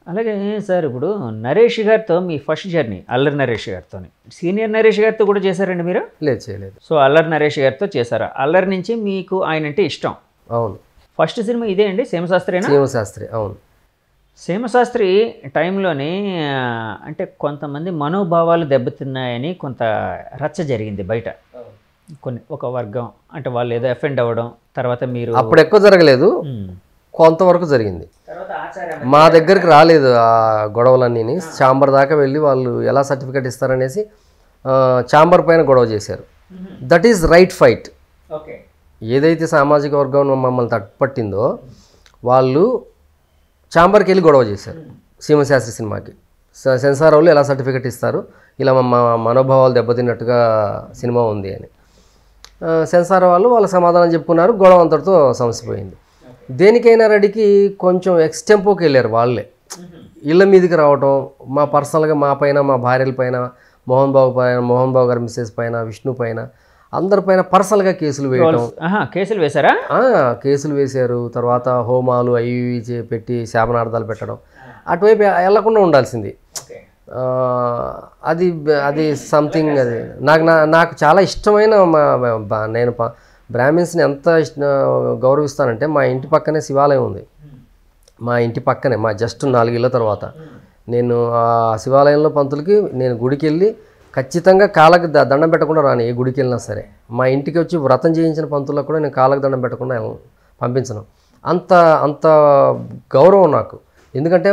అలాగే సార్ ఇప్పుడు నరేష్ గారితో మీ ఫస్ట్ జర్నీ అల్లరి నరేష్ గారితో సీనియర్ నరేష్ గారితో కూడా చేశారండి మీరు లేదు చేయలేదు సో అల్లరి నరేష్ గారితో చేశారు అల్లరి నుంచి మీకు ఆయన అంటే ఇష్టం అవును ఫస్ట్ సినిమా ఇదే అండి శివశాస్త్రేనా శివశాస్త్రి అవును శివశాస్త్రి టైంలోనే ఆ, అంటే కొంతమంది మనోభావాలు దెబ్బతిన్నాయని కొంత రచ్చ జరిగింది బయట కొన్ని ఒక వర్గం అంటే వాళ్ళు ఏదో ఎఫెండ్ అవ్వడం తర్వాత మీరు అప్పుడు ఎక్కువ జరగలేదు ఉమ్. కొంతవరకు జరిగింది తర్వాత ఆచార్య మా దగ్గరికి రాలేదు ఆ గొడవలన్నీ చాంబర్ దాకా వెళ్ళి వాళ్ళు ఎలా సర్టిఫికేట్ ఇస్తారనేసి ఆ, చాంబర్ పైన గొడవ చేశారు that is right fight okay ఏదైతే సామాజిక వర్గం మమ్మల్ని తట్టుపట్టిందో వాళ్ళు చాంబర్కి వెళ్ళి గొడవ చేశారు సీమశాస్త్రి సినిమాకి స- సెన్సార్ వాళ్ళు ఎలా సర్టిఫికెట్ ఇస్తారు ఇలా మా మా మనోభావాలు దెబ్బతిన్నట్టుగా సినిమా ఉంది అని ఆ, సెన్సార్ వాళ్ళు వాళ్ళ సమాధానం చెప్పుకున్నారు గొడవ అంతటితో సమస్య పోయింది దేనికైనా రెడీకి కొంచెం ఎక్స్టెంపోకి వెళ్ళారు వాళ్ళే ఇళ్ళ మీదకి రావటం మా పర్సనల్గా మా పైన మా భార్యల పైన మోహన్ బాబు పైన మోహన్ బాబు గారి మిస్సెస్ పైన విష్ణు పైన అందరిపైన పర్సనల్గా కేసులు వేయటం ఆహా కేసులు వేశారా ఆ, కేసులు వేశారు తర్వాత హోమాలు అవి ఇవి చే- పెట్టి శాపనార్థాలు పెట్టడం అటువైపు వెళ్లకుండా ఉండాల్సింది ఆ, అది అది సంథింగ్ అది నాకు నా నాకు చాలా ఇష్టమైన మా బ- నేను ప- బ్రాహ్మిన్స్ని ఎంత ఇష్ట గౌరవిస్తానంటే మా ఇంటి పక్కనే శివాలయం ఉంది మా ఇంటి పక్కనే మా జస్ట్ నాలుగేళ్ళ తర్వాత నేను ఆ శివాలయంలో పంతులకి నేను గుడికి వెళ్ళి ఖచ్చితంగా కాళ్ళకి ద- దండం పెట్టకుండా రాను ఏ గుడికి వెళ్ళినా సరే మా ఇంటికి వచ్చి వ్రతం చేయించిన పంతులకు కూడా నేను కాళ్ళకి దండం పెట్టకుండా వెళ్ళను, పంపించను అంత అంత గౌరవం నాకు ఎందుకంటే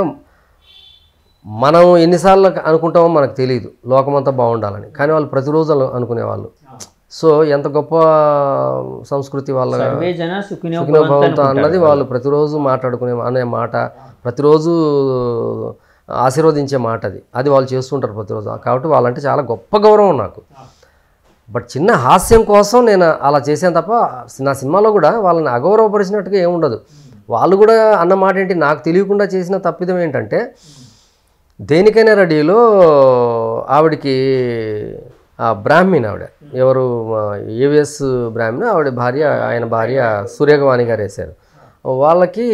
మనం ఎన్నిసార్లు అనుకుంటామో మనకు తెలియదు లోకమంతా బాగుండాలని కానీ వాళ్ళు ప్రతిరోజు అను- అనుకునేవాళ్ళు సో ఎంత గొప్ప సంస్కృతి వాళ్ళ సర్వే జన సుఖినో భవంతో అన్నది వాళ్ళు ప్రతిరోజు మాట్లాడుకునే అనే మాట ప్రతిరోజు ఆశీర్వదించే మాట అది అది వాళ్ళు చేస్తుంటారు ప్రతిరోజు కాబట్టి వాళ్ళంటే చాలా గొప్ప గౌరవం నాకు బట్ చిన్న హాస్యం కోసం నేను అలా చేశాను తప్ప నా సినిమాలో కూడా వాళ్ళని అగౌరవపరిచినట్టుగా ఏముండదు వాళ్ళు కూడా అన్న మాట ఏంటి నాకు తెలియకుండా చేసిన తప్పిదం ఏంటంటే దేనికైనా రెడీలో ఆవిడికి ఆ బ్రాహ్మణ్ ఆవిడ ఎవరు ఏవిఎస్ బ్రాహ్మణ్ ఆవిడ భార్య ఆయన భార్య సూర్యగవాణి గారు వేశారు వాళ్ళకి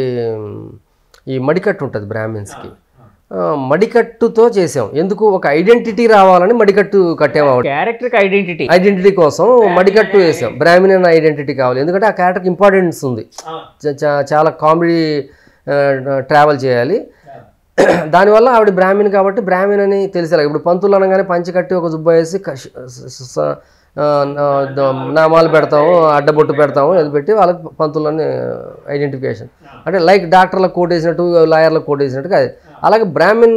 ఈ మడికట్టు ఉంటుంది బ్రాహ్మిన్స్కి ఆ, మడికట్టుతో చేసాం ఎందుకు ఒక ఐడెంటిటీ రావాలని మడికట్టు కట్టాము ఆవిడ క్యారెక్టర్కి ఐడెంటిటీ ఐడెంటిటీ కోసం మడికట్టు వేసాం బ్రాహ్మణ్ ఐడెంటిటీ కావాలి ఎందుకంటే ఆ క్యారెక్టర్కి ఇంపార్టెన్స్ ఉంది చ- చ- చాలా కామెడీ ట్రావెల్ చేయాలి దానివల్ల ఆవిడ బ్రాహ్మణ్ కాబట్టి బ్రాహ్మణ్ అని తెలిసేలా ఇప్పుడు పంతులు అనగానే పంచి కట్టి ఒక జుబ్బ వేసి కష్- స- స- స- ఆ, నా- ద- నామాలు పెడతాము అడ్డబొట్టు పెడతాము అది పెట్టి వాళ్ళకి పంతులని ఐడెంటిఫికేషన్ అంటే లైక్ డాక్టర్లకు కోట్ వేసినట్టు లాయర్లకు కోట్ వేసినట్టుగా అది అలాగే బ్రాహ్మణ్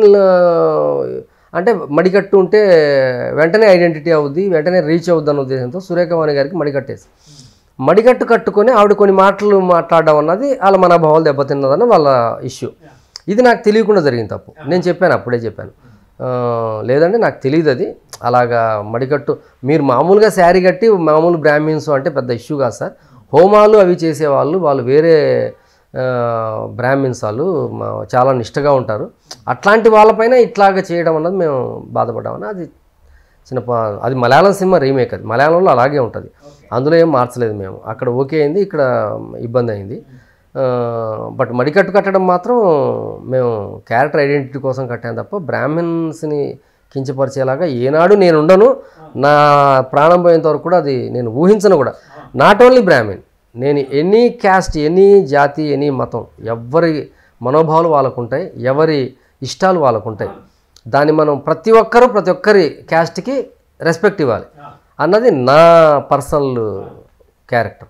అంటే మడికట్టు ఉంటే వెంటనే ఐడెంటిటీ అవుద్ది వెంటనే రీచ్ అవుద్ది అన్న ఉద్దేశంతో సురేఖవాణి గారికి మడికట్టేసి మడికట్టు కట్టుకొని ఆవిడ కొన్ని మాటలు మాట్లాడడం అన్నది వాళ్ళ మనోభావాలు దెబ్బతిన్నదని వాళ్ళ ఇష్యూ ఇది నాకు తెలియకుండా జరిగింది తప్పు నేను చెప్పాను అప్పుడే చెప్పాను ఆ, లేదంటే నాకు తెలియదు అది అలాగా మడికట్టు మీరు మామూలుగా శారీ కట్టి మామూలు బ్రాహ్మిన్స్ అంటే పెద్ద ఇష్యూ కాదు సార్ హోమాలు అవి చేసేవాళ్ళు వాళ్ళు వేరే ఆ, బ్రాహ్మిన్స్ వాళ్ళు మా- చాలా నిష్టగా ఉంటారు అట్లాంటి వాళ్ళపైన ఇట్లాగా చేయడం అన్నది మేము బాధపడ్డామని అది చిన్న ప- అది మలయాళం సినిమా రీమేక్ అది మలయాళంలో అలాగే ఉంటుంది అందులో ఏం మార్చలేదు మేము అక్కడ ఓకే అయింది ఇక్కడ ఇబ్బంది అయింది ఆ, బట్ మడికట్టు కట్టడం మాత్రం మేము క్యారెక్టర్ ఐడెంటిటీ కోసం కట్టాను తప్ప బ్రాహ్మిన్స్ని కించపరిచేలాగా ఏనాడు నేను ఉండను నా ప్రాణం పోయేంత వరకు కూడా అది నేను ఊహించను కూడా నాట్ ఓన్లీ బ్రాహ్మిన్ నేను ఎనీ క్యాస్ట్ ఎనీ జాతి ఎనీ మతం ఎవరి మనోభావాలు వాళ్ళకు ఉంటాయి ఎవరి ఇష్టాలు వాళ్ళకు ఉంటాయి దాన్ని మనం ప్రతి ఒక్కరూ ప్రతి ఒక్కరి క్యాస్ట్కి రెస్పెక్ట్ ఇవ్వాలి అన్నది నా పర్సనల్ క్యారెక్టర్